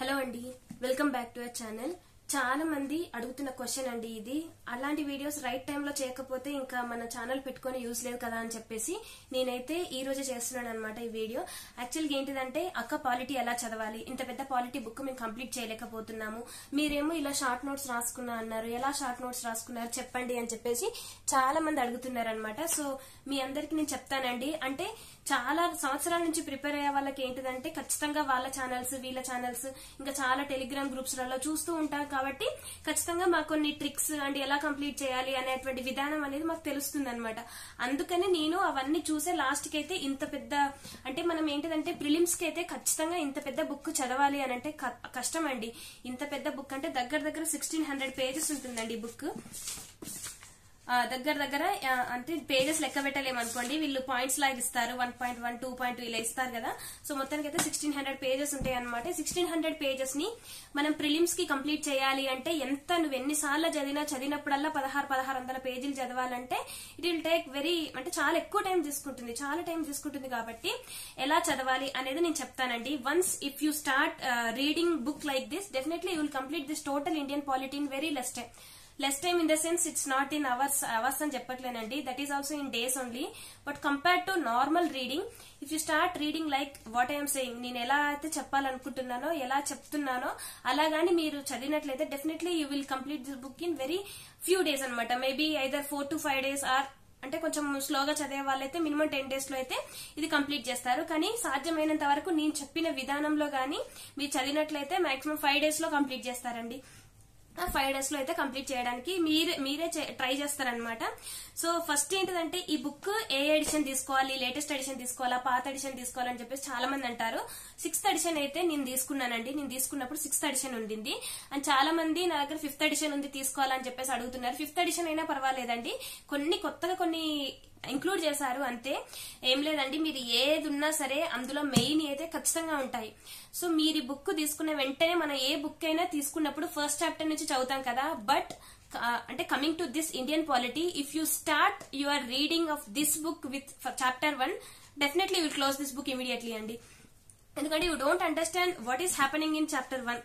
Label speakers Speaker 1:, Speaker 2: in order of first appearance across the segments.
Speaker 1: hello అండి welcome back to our channel చాలా మంది అడుగుతున్న క్వశ్చన్ అండి ఇది అలాంటి వీడియోస్ రైట్ టైంలో చేయకపోతే ఇంకా మన ఛానల్ పెట్టుకొని యూస్ లేదు కదా అని చెప్పేసి నేనైతే ఈ రోజే చేస్తున్నాను అనమాట ఈ వీడియో యాక్చువల్గా ఏంటిదంటే అక్క పాలిటీ ఎలా చదవాలి ఇంత పెద్ద పాలిటీ బుక్ మేము కంప్లీట్ చేయలేకపోతున్నాము మీరేమో ఇలా షార్ట్ నోట్స్ రాసుకున్నా అన్నారు ఎలా షార్ట్ నోట్స్ రాసుకున్నారు చెప్పండి అని చెప్పేసి చాలా మంది అడుగుతున్నారు అనమాట సో మీ అందరికి నేను చెప్తానండి అంటే చాలా సంవత్సరాల నుంచి ప్రిపేర్ అయ్యే వాళ్ళకి ఏంటిదంటే ఖచ్చితంగా వాళ్ళ ఛానల్స్ వీళ్ళ ఛానల్స్ ఇంకా చాలా టెలిగ్రామ్ గ్రూప్స్ లలో చూస్తూ ఉంటాం కాబట్టి ఖచ్చితంగా మాకు కొన్ని ట్రిక్స్ అండ్ ఎలా కంప్లీట్ చేయాలి అనేటువంటి విధానం అనేది మాకు తెలుస్తుంది అనమాట అందుకని నేను అవన్నీ చూసే లాస్ట్ కి అయితే ఇంత పెద్ద అంటే మనం ఏంటిదంటే ప్రిలిమ్స్ కి అయితే ఖచ్చితంగా ఇంత పెద్ద బుక్ చదవాలి అని అంటే క- కష్టం అండి ఇంత పెద్ద బుక్ అంటే దగ్గర దగ్గర సిక్స్టీన్ హండ్రెడ్ పేజెస్ ఉంటుందండి ఈ బుక్ ఆ, దగ్గర దగ్గర ఆ, అంటే పేజెస్ లెక్క పెట్టలేమనుకోండి వీళ్ళు పాయింట్స్ లాగా ఇస్తారు one point one two point ఇలా ఇస్తారు కదా సో మొత్తానికి అయితే సిక్స్టీన్ హండ్రెడ్ పేజెస్ ఉంటాయి అనమాట సిక్స్టీన్ హండ్రెడ్ పేజెస్ ని మనం ప్రిలిమ్స్ కి కంప్లీట్ చేయాలి అంటే ఎంత నువ్వు ఎన్నిసార్లు చదివినా చదివినప్పుడల్లా పదహారు పదహారు వందల పేజీలు చదవాలంటే ఇట్ విల్ టేక్ వెరీ అంటే చాలా ఎక్కువ టైం తీసుకుంటుంది చాలా టైం తీసుకుంటుంది కాబట్టి ఎలా చదవాలి అనేది నేను చెప్తానండి once if you start reading book like this definitely you will complete this total Indian polity in very less time less time in the sense it's not in hours hours అని చెప్పట్లేనండి that is also in days only but compare to normal reading if you start reading like what I'm saying నేను ఎలా అయితే చెప్పాలనుకుంటున్నానో ఎలా చెప్తున్నానో అలాగాని మీరు చదివినట్లయితే definitely you will complete this book in very few days అనమాట maybe either four to five days or అంటే కొంచెం స్లోగా చదివే వాళ్ళైతే మినిమం టెన్ డేస్ లో అయితే ఇది కంప్లీట్ చేస్తారు కానీ సాధ్యమైనంత వరకు నేను చెప్పిన విధానంలో గానీ మీరు చదివినట్లయితే మాక్సిమం ఫైవ్ డేస్ లో కంప్లీట్ చేస్తారండి ఫైవ్ డేస్ లో అయితే కంప్లీట్ చేయడానికి మీరే మీరే ట్రై చేస్తారనమాట సో ఫస్ట్ ఏంటిదంటే ఈ బుక్ ఏ ఎడిషన్ తీసుకోవాలి లేటెస్ట్ ఎడిషన్ తీసుకోవాలా పాత ఎడిషన్ తీసుకోవాలని చెప్పేసి చాలా మంది అంటారు సిక్స్త్ ఎడిషన్ అయితే నేను తీసుకున్నానండి నేను తీసుకున్నప్పుడు సిక్స్త్ ఎడిషన్ ఉండింది అండ్ చాలా మంది నా దగ్గర ఫిఫ్త్ ఎడిషన్ ఉంది తీసుకోవాలని చెప్పేసి అడుగుతున్నారు ఫిఫ్త్ ఎడిషన్ అయినా పర్వాలేదండి కొన్ని కొత్తగా కొన్ని ఇంక్లూడ్ చేశారు అంతే ఏం లేదండి మీరు ఏది ఉన్నా సరే అందులో మెయిన్ అయితే ఖచ్చితంగా ఉంటాయి సో మీరు ఈ బుక్ తీసుకున్న వెంటనే మనం ఏ బుక్ అయినా తీసుకున్నప్పుడు ఫస్ట్ చాప్టర్ నుంచి చదువుతాం కదా బట్ అంటే coming to this Indian polity if you start your reading of this book with chapter one definitely will close this book immediately అండి ఎందుకంటే you don't understand what is happening in chapter one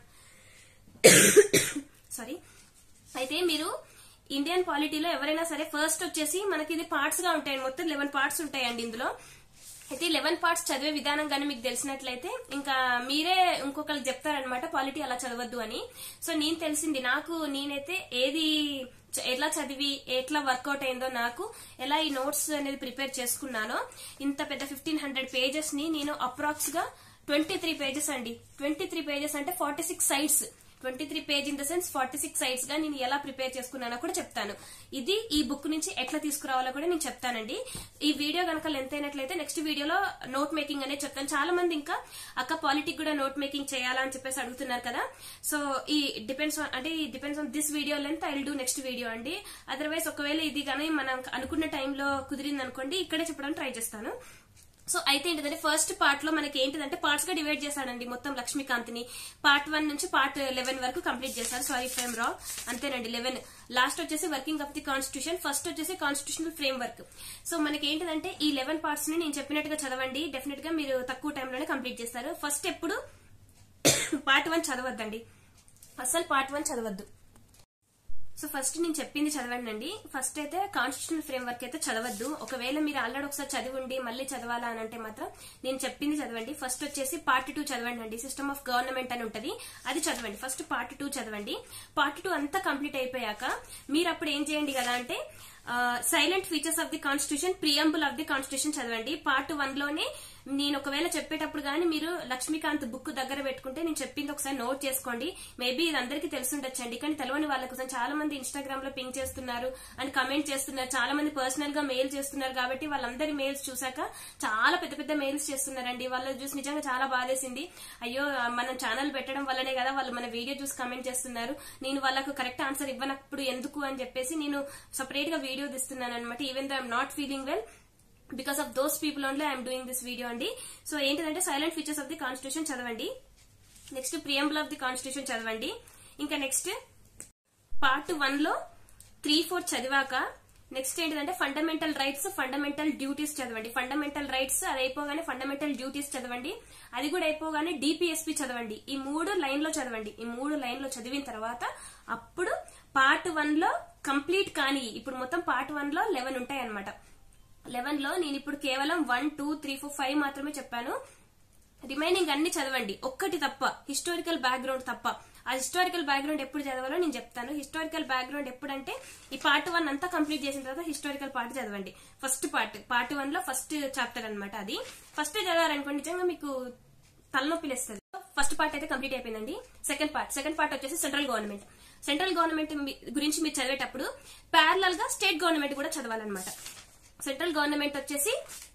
Speaker 1: sorry అయితే మీరు Indian పాలిటీలో ఎవరైనా సరే first వచ్చేసి మనకి ఇది parts గా ఉంటాయి మొత్తం లెవెన్ పార్ట్స్ ఉంటాయండి ఇందులో అయితే లెవెన్ పార్ట్స్ చదివే విధానం కానీ మీకు తెలిసినట్లయితే ఇంకా మీరే ఇంకొకరికి చెప్తారనమాట పాలిటీ అలా చదవద్దు అని సో నేను తెలిసింది నాకు నేనైతే ఏది చ- ఎలా చదివి ఎట్లా వర్కౌట్ అయిందో నాకు ఎలా ఈ నోట్స్ అనేది ప్రిపేర్ చేసుకున్నానో ఇంత పెద్ద ఫిఫ్టీన్ హండ్రెడ్ పేజెస్ ని నేను అప్రాక్స్ గా ట్వంటీ త్రీ పేజెస్ అండి ట్వంటీ త్రీ పేజెస్ అంటే forty six sides twenty three page in the sense forty six sides గా నేను ఎలా ప్రిపేర్ చేసుకున్నానో కూడా చెప్తాను ఇది ఈ బుక్ నుంచి ఎట్లా తీసుకురావాలో కూడా నేను చెప్తానండి ఈ వీడియో కనుక లెంత్ అయినట్లయితే నెక్స్ట్ వీడియోలో నోట్ మేకింగ్ అనేది చెప్తాను చాలా మంది ఇంకా అక్క పాలిటిక్ కూడా నోట్ మేకింగ్ చేయాలా అని చెప్పేసి అడుగుతున్నారు కదా సో ఈ డిపెండ్స్ అంటే ఈ depends on this video length I will do next video అండి అదర్వైజ్ ఒకవేళ ఇది కానీ మనం అనుకున్న టైంలో కుదిరింది అనుకోండి ఇక్కడే చెప్పడానికి ట్రై చేస్తాను సో అయితే ఏంటిదంటే ఫస్ట్ పార్ట్ లో మనకి ఏంటిదంటే పార్ట్స్ గా డివైడ్ చేశాడండి మొత్తం లక్ష్మీకాంత్ ని పార్ట్ వన్ నుంచి పార్ట్ లెవెన్ వరకు కంప్లీట్ చేశారు సారీ ఫ్రేమ్ రా అంతేనండి లెవెన్ లాస్ట్ వచ్చేసి working of the constitution first వచ్చేసి కాన్స్టిట్యూషనల్ ఫ్రేమ్ వర్క్ సో మనకి ఏంటిదంటే ఈ లెవెన్ పార్ట్స్ ని నేను చెప్పినట్టుగా చదవండి డెఫినెట్ గా మీరు తక్కువ టైంలోనే కంప్లీట్ చేస్తారు ఫస్ట్ ఎప్పుడు పార్ట్ వన్ చదవద్దండి అసలు పార్ట్ వన్ చదవద్దు సో ఫస్ట్ నేను చెప్పింది చదవండి అండి ఫస్ట్ అయితే కాన్స్టిట్యూషనల్ ఫ్రేమ్ వర్క్ అయితే చదవద్దు ఒకవేళ మీరు ఆల్రెడీ ఒకసారి చదివి ఉండి మళ్ళీ చదవాలా అని అంటే మాత్రం నేను చెప్పింది చదవండి ఫస్ట్ వచ్చేసి పార్ట్ టూ చదవండి అండి సిస్టమ్ ఆఫ్ గవర్నమెంట్ అని ఉంటది అది చదవండి ఫస్ట్ పార్ట్ టూ చదవండి పార్ట్ టూ అంతా కంప్లీట్ అయిపోయాక మీరు అప్పుడు ఏం చేయండి కదా అంటే silent features of the constitution preamble of the constitution చదవండి పార్ట్ వన్ లోనే నేను ఒకవేళ చెప్పేటప్పుడు గానీ మీరు లక్ష్మీకాంత్ బుక్ దగ్గర పెట్టుకుంటే నేను చెప్పింది ఒకసారి నోట్ చేసుకోండి మేబీ ఇది అందరికీ తెలుసుండొచ్చండి కానీ తెలియని వాళ్ళ కోసం చాలా మంది ఇన్స్టాగ్రామ్ లో పింక్ చేస్తున్నారు అండ్ కమెంట్ చేస్తున్నారు చాలా మంది పర్సనల్ గా మెయిల్ చేస్తున్నారు కాబట్టి వాళ్ళందరి మెయిల్స్ చూసాక చాలా పెద్ద పెద్ద మెయిల్స్ చేస్తున్నారండి వాళ్ళ చూసి నిజంగా చాలా బాధేసింది అయ్యో మనం ఛానల్ పెట్టడం వల్లనే కదా వాళ్ళు మన వీడియో చూసి కమెంట్ చేస్తున్నారు నేను వాళ్ళకు కరెక్ట్ ఆన్సర్ ఇవ్వనప్పుడు ఎందుకు అని చెప్పేసి నేను సపరేట్ గా వీడియో తీస్తున్నాను అనమాట even though I'm not feeling well because of those people only I'm doing this video అండి సో ఏంటంటే silent features of the constitution చదవండి next preamble of the constitution చదవండి ఇంకా నెక్స్ట్ పార్ట్ వన్ లో three four చదివాక next ఏంటంటే fundamental rights fundamental duties చదవండి fundamental rights అది అయిపోగానే ఫండమెంటల్ డ్యూటీస్ చదవండి అది కూడా అయిపోగానే డిపిఎస్పి చదవండి ఈ మూడు లైన్ లో చదవండి ఈ మూడు లైన్ లో చదివిన తర్వాత అప్పుడు పార్ట్ వన్ లో కంప్లీట్ కానీ ఇప్పుడు మొత్తం పార్ట్ వన్ లో లెవెన్ ఉంటాయి అనమాట లెవెన్ లో నేను ఇప్పుడు కేవలం one two three four five మాత్రమే చెప్పాను రిమైనింగ్ అన్ని చదవండి ఒక్కటి తప్ప హిస్టారికల్ బ్యాక్గ్రౌండ్ తప్ప ఆ హిస్టారికల్ బ్యాక్గ్రౌండ్ ఎప్పుడు చదవాలో నేను చెప్తాను హిస్టారికల్ బ్యాక్గ్రౌండ్ ఎప్పుడంటే ఈ పార్ట్ వన్ అంతా కంప్లీట్ చేసిన తర్వాత హిస్టారికల్ పార్ట్ చదవండి ఫస్ట్ పార్ట్ పార్ట్ వన్ లో ఫస్ట్ చాప్టర్ అన్నమాట అది ఫస్ట్ చదవాలనుకోండి నిజంగా మీకు తలనొప్పి లేస్తుంది ఫస్ట్ పార్ట్ అయితే కంప్లీట్ అయిపోయిందండి సెకండ్ పార్ట్ సెకండ్ పార్ట్ వచ్చేసి సెంట్రల్ గవర్నమెంట్ సెంట్రల్ గవర్నమెంట్ మీ- గురించి మీరు చదివేటప్పుడు ప్యారలల్ గా స్టేట్ గవర్నమెంట్ కూడా చదవాలన్నమాట సెంట్రల్ గవర్నమెంట్ వచ్చేసి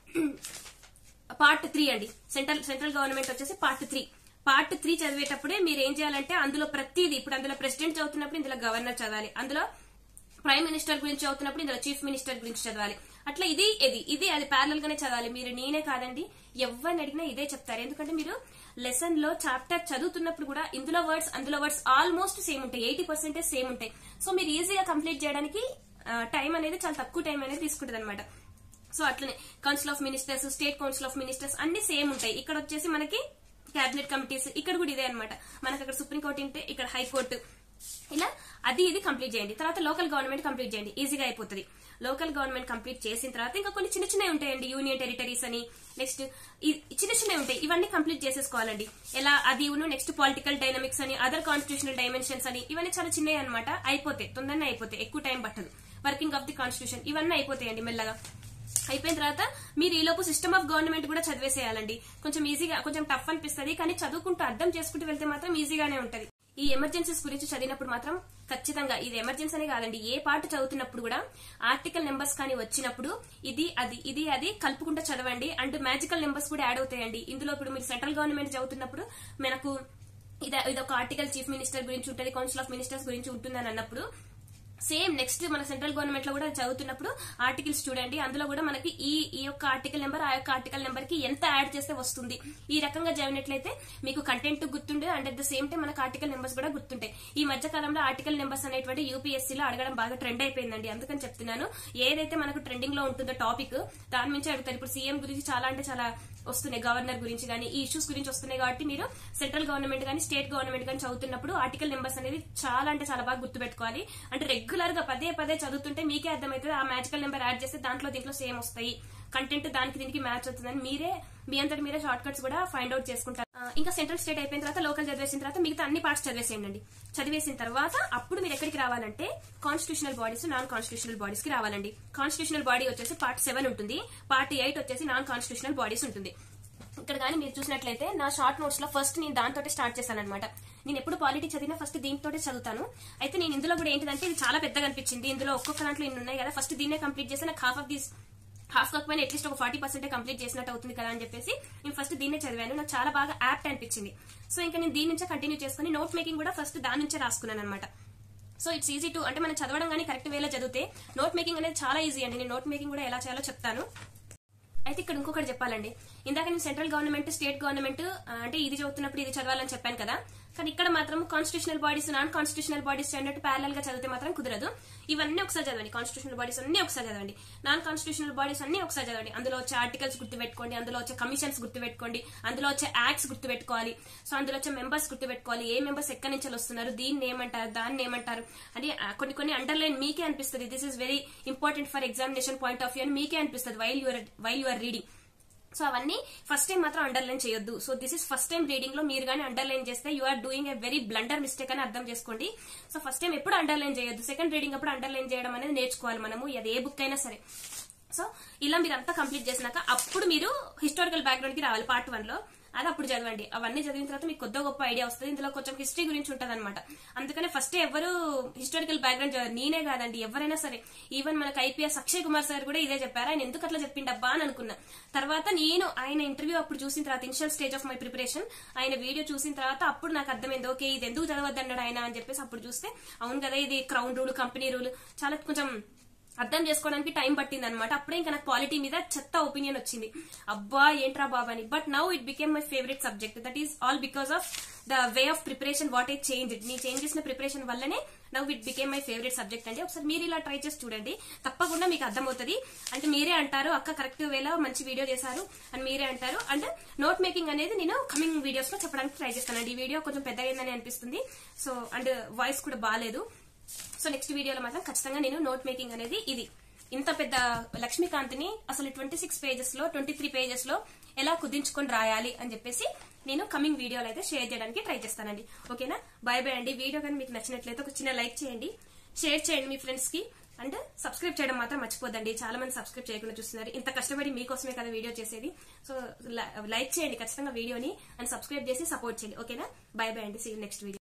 Speaker 1: పార్ట్ త్రీ అండి సెంట్రల్ సెంట్రల్ గవర్నమెంట్ వచ్చేసి పార్ట్ త్రీ పార్ట్ త్రీ చదివేటప్పుడే మీరు ఏం చేయాలంటే అందులో ప్రతిదీ ఇప్పుడు అందులో ప్రెసిడెంట్ చదువుతున్నప్పుడు ఇందులో గవర్నర్ చదవాలి అందులో ప్రైమ్ మినిస్టర్ గురించి చదువుతున్నప్పుడు ఇందులో చీఫ్ మినిస్టర్ గురించి చదవాలి అట్లా ఇది ఇది ఇది అది ప్యారల్ గానే చదవాలి మీరు నేనే కాదండి ఎవరిని అడిగినా ఇదే చెప్తారు ఎందుకంటే మీరు లెసన్ లో చాప్టర్ చదువుతున్నప్పుడు కూడా ఇందులో వర్డ్స్ అందులో వర్డ్స్ ఆల్మోస్ట్ సేమ్ ఉంటాయి ఎయిటీ పర్సెంటేజ్ సేమ్ ఉంటాయి సో మీరు ఈజీగా కంప్లీట్ చేయడానికి టైం అనేది చాలా తక్కువ టైం అనేది తీసుకుంటుంది అనమాట సో అట్లనే council of ministers state council of ministers అన్ని సేమ్ ఉంటాయి ఇక్కడ వచ్చేసి మనకి క్యాబినెట్ కమిటీస్ ఇక్కడ కూడా ఇదే అనమాట మనకి అక్కడ సుప్రీంకోర్టు ఉంటే ఇక్కడ హైకోర్టు ఇలా అది ఇది కంప్లీట్ చేయండి తర్వాత లోకల్ గవర్నమెంట్ కంప్లీట్ చేయండి ఈజీగా అయిపోతుంది లోకల్ గవర్నమెంట్ కంప్లీట్ చేసిన తర్వాత ఇంకా కొన్ని చిన్న చిన్నవి ఉంటాయండి యూనియన్ టెరిటరీస్ అని నెక్స్ట్ చిన్న చిన్నవి ఉంటాయి ఇవన్నీ కంప్లీట్ చేసేసుకోవాలండి ఎలా అది నెక్స్ట్ పొలిటికల్ డైనమిక్స్ అని అదర్ కాన్స్టిట్యూషనల్ డైమెన్షన్స్ అని ఇవన్నీ చాలా చిన్నవి అనమాట అయిపోతాయి తొందరనే అయిపోతాయి ఎక్కువ టైం పట్టదు వర్కింగ్ ఆఫ్ ది కాన్స్టిట్యూషన్ ఇవన్నీ అయిపోతాయండి మెల్లగా అయిపోయిన తర్వాత మీరు ఈ లోపు సిస్టమ్ ఆఫ్ గవర్నమెంట్ కూడా చదివేసేయాలండి కొంచెం ఈజీగా కొంచెం టఫ్ అనిపిస్తుంది కానీ చదువుకుంటూ అర్థం చేసుకుంటూ వెళ్తే మాత్రం ఈజీగానే ఉంటది ఈ ఎమర్జెన్సీస్ గురించి చదివినప్పుడు మాత్రం ఖచ్చితంగా ఇది ఎమర్జెన్సీ అనే కాదండి ఏ పార్ట్ చదువుతున్నప్పుడు కూడా ఆర్టికల్ నెంబర్స్ కానీ వచ్చినప్పుడు ఇది అది ఇది అది కలుపుకుంటూ చదవండి అండ్ మ్యాజికల్ నెంబర్స్ కూడా యాడ్ అవుతాయండి ఇందులో ఇప్పుడు మీరు సెంట్రల్ గవర్నమెంట్ చదువుతున్నప్పుడు మనకు ఇది ఇదొక ఆర్టికల్ చీఫ్ మినిస్టర్ గురించి ఉంటుంది కౌన్సిల్ ఆఫ్ మినిస్టర్స్ గురించి ఉంటుందని అన్నప్పుడు సేమ్ నెక్స్ట్ మన సెంట్రల్ గవర్నమెంట్ లో కూడా చదువుతున్నప్పుడు ఆర్టికల్స్ చూడండి అందులో కూడా మనకి ఈ ఈ యొక్క ఆర్టికల్ నెంబర్ ఆ యొక్క ఆర్టికల్ నెంబర్ కి ఎంత యాడ్ చేస్తే వస్తుంది ఈ రకంగా చదివినట్లయితే మీకు కంటెంట్ గుర్తుండే and at the same time మనకు ఆర్టికల్ నెంబర్స్ కూడా గుర్తుంటాయి ఈ మధ్య కాలంలో ఆర్టికల్ నెంబర్స్ అనేటువంటి యూపీఎస్సీ లో అడగడం బాగా ట్రెండ్ అయిపోయిందండి అందుకని చెప్తున్నాను ఏదైతే మనకు ట్రెండింగ్ లో ఉంటుందో టాపిక్ దాని నుంచి అడుగుతారు ఇప్పుడు సీఎం గురించి చాలా అంటే చాలా వస్తున్నాయి గవర్నర్ గురించి కానీ ఈ ఇష్యూస్ గురించి వస్తున్నాయి కాబట్టి మీరు సెంట్రల్ గవర్నమెంట్ కానీ స్టేట్ గవర్నమెంట్ కానీ చదువుతున్నప్పుడు ఆర్టికల్ నెంబర్స్ అనేది చాలా అంటే చాలా బాగా గుర్తుపెట్టుకోవాలి అంటే రెగ్యులర్ గా పదే పదే చదువుతుంటే మీకే అర్థమవుతుంది ఆ మ్యాజికల్ నెంబర్ యాడ్ చేస్తే దాంట్లో దీంట్లో సేమ్ వస్తాయి కంటెంట్ దానికి దీనికి మ్యాచ్ అవుతుందని మీరే మీ అంతటి మీరే షార్ట్ కట్స్ కూడా ఫైండ్ అవుట్ చేసుకుంటారు ఆ, ఇంకా సెంట్రల్ స్టేట్ అయిపోయిన తర్వాత లోకల్ చదివేసిన తర్వాత మిగతా అన్ని పార్ట్స్ చదివేసేయండి చదివేసిన తర్వాత అప్పుడు మీరు ఎక్కడికి రావాలంటే constitutional bodies non constitutional bodies కి రావాలండి కాన్స్టిట్యూషనల్ బాడీ వచ్చేసి పార్ట్ సెవెన్ ఉంటుంది పార్ట్ ఎయిట్ వచ్చేసి నాన్ కాన్స్టిట్యూషనల్ బాడీస్ ఉంటుంది ఇక్కడ కానీ మీరు చూసినట్లయితే నా షార్ట్ నోట్స్ లో ఫస్ట్ నేను దాంతో స్టార్ట్ చేశాను అనమాట నేను ఎప్పుడు పాలిటీ చదివినా ఫస్ట్ దీంతో చదువుతాను అయితే నేను ఇందులో కూడా ఏంటంటే ఇది చాలా పెద్దగా అనిపించింది ఇందులో ఒక్కొక్క దాంట్లో ఇన్ని ఉన్నాయి కదా ఫస్ట్ దీన్నే కంప్లీట్ చేస్తే నాకు హాఫ్ ఆఫ్ దీస్ హాఫ్ కాకపోయినా అట్లీస్ట్ ఒక ఫార్టీ పర్సెంట్ కంప్లీట్ చేసినట్టు అవుతుంది కదా అని చెప్పేసి నేను ఫస్ట్ దీన్నే చదివాను నాకు చాలా బాగా యాప్ట్ అనిపించింది సో ఇంకా నేను దీని నుంచే కంటిన్యూ చేసుకుని నోట్ మేకింగ్ కూడా ఫస్ట్ దాని నుంచే రాసుకున్నాను అనమాట సో ఇట్స్ ఈజీ టు అంటే మనం చదవడం కానీ కరెక్ట్ వేలో చదివితే నోట్ మేకింగ్ అనేది చాలా ఈజీ అండి నేను నోట్ మేకింగ్ కూడా ఎలా చేయాలో చెప్తాను అయితే ఇక్కడ ఇంకొకటి చెప్పాలండి ఇందాక నేను సెంట్రల్ గవర్నమెంట్ స్టేట్ గవర్నమెంట్ ఆ, అంటే ఇది చదువుతున్నప్పుడు ఇది చదవాలని చెప్పాను కదా కానీ ఇక్కడ మాత్రం constitutional bodies non constitutional bodies అన్నట్టు ప్యారల్ గా చదివితే మాత్రం కుదరదు ఇవన్నీ ఒకసారి చదవండి కాన్స్టిట్యూషనల్ బాడీస్ అన్ని ఒకసారి చదవండి నాన్ కాన్స్టిట్యూషనల్ బాడీస్ అన్ని ఒకసారి చదవండి అందులో వచ్చే ఆర్టికల్స్ గుర్తుపెట్టుకోండి అందులో వచ్చే కమిషన్స్ గుర్తుపెట్టుకోండి అందులో వచ్చే యాక్ట్స్ గుర్తుపెట్టుకోవాలి సో అందులో వచ్చే మెంబర్స్ గుర్తుపెట్టుకోవాలి ఏ మెంబర్స్ ఎక్కడి నుంచి వస్తున్నారు దీన్ని ఏమంటారు దాన్ని ఏమంటారు అని ఆ, కొన్ని కొన్ని అండర్లైన్ మీకే అనిపిస్తుంది this is very important for examination point of view అని మీకే అనిపిస్తుంది while your while your reading so అవన్నీ ఫస్ట్ టైం మాత్రం అండర్లైన్ చేయొద్దు so this is first time reading లో మీరు కానీ అండర్లైన్ చేస్తే you are doing a very blunder mistake అని అర్థం చేసుకోండి సో ఫస్ట్ టైం ఎప్పుడు అండర్లైన్ చేయొద్దు సెకండ్ రీడింగ్ అప్పుడు అండర్లైన్ చేయడం అనేది నేర్చుకోవాలి మనము అది ఏ బుక్ అయినా సరే సో ఇలా మీరు అంతా కంప్లీట్ చేసినాక అప్పుడు మీరు హిస్టారికల్ బ్యాక్గ్రౌండ్ కి రావాలి పార్ట్ వన్ లో అది అప్పుడు చదవండి అవన్నీ చదివిన తర్వాత మీకు కొద్ది గొప్ప ఐడియా వస్తుంది ఇందులో కొంచెం హిస్టరీ గురించి ఉంటుంది అనమాట అందుకనే ఫస్ట్ ఎవరు హిస్టారికల్ బ్యాక్గ్రౌండ్ చదవరు నేనే కాదండి ఎవరైనా సరే ఈవెన్ మనకు ఐపీఎస్ అక్షయ్ కుమార్ సార్ కూడా ఇదే చెప్పారు ఆయన ఎందుకు అట్లా చెప్పిండబ్బా అని అనుకున్నా తర్వాత నేను ఆయన ఇంటర్వ్యూ అప్పుడు చూసిన తర్వాత initial stage of my preparation ఆయన వీడియో చూసిన తర్వాత అప్పుడు నాకు అర్థమైంది ఓకే ఇది ఎందుకు చదవద్దన్నాడు ఆయన అని చెప్పేసి అప్పుడు చూస్తే అవును కదా ఇది క్రౌన్ రూల్ కంపెనీ రూల్ చాలా కొంచెం అర్థం చేసుకోవడానికి టైం పట్టింది అనమాట అప్పుడే ఇంకా నాకు క్వాలిటీ మీద చెత్త ఒపీనియన్ వచ్చింది అబ్బా ఏంట్రా బాబా అని but now it became my favourite subject that is all because of the way of preparation what a change నీ చేంజ్ చేసిన ప్రిపరేషన్ వల్లనే now it became my favourite subject అండి ఒకసారి మీరు ఇలా ట్రై చేసి చూడండి తప్పకుండా మీకు అర్థమవుతుంది అంటే మీరే అంటారు అక్క కరెక్ట్ వేలో మంచి వీడియో చేశారు అని మీరే అంటారు అండ్ నోట్ మేకింగ్ అనేది నేను కమింగ్ వీడియోస్ లో చెప్పడానికి ట్రై చేస్తానండి ఈ వీడియో కొంచెం పెద్దగైందని అనిపిస్తుంది సో అండ్ వాయిస్ కూడా బాగాలేదు సో నెక్స్ట్ వీడియోలో మాత్రం ఖచ్చితంగా నేను నోట్ మేకింగ్ అనేది ఇది ఇంత పెద్ద లక్ష్మీకాంత్ ని అసలు ట్వంటీ సిక్స్ పేజెస్ లో ట్వంటీ త్రీ పేజెస్ లో ఎలా కుదించుకొని రాయాలి అని చెప్పేసి నేను కమింగ్ వీడియోలో అయితే షేర్ చేయడానికి ట్రై చేస్తానండి ఓకేనా బాయ్ బాయ్ అండి వీడియో కానీ మీకు నచ్చినట్లయితే ఒక చిన్న లైక్ చేయండి షేర్ చేయండి మీ ఫ్రెండ్స్ కి అండ్ సబ్స్క్రైబ్ చేయడం మాత్రం మర్చిపోద్దండి చాలా మంది సబ్స్క్రైబ్ చేయకుండా చూస్తున్నారు ఇంత కష్టపడి మీకోసమే కదా వీడియో చేసేది సో లైక్ చేయండి ఖచ్చితంగా వీడియోని అండ్ సబ్స్క్రైబ్ చేసి సపోర్ట్ చేయండి ఓకేనా బై బై అండి సీ నెక్స్ట్ వీడియో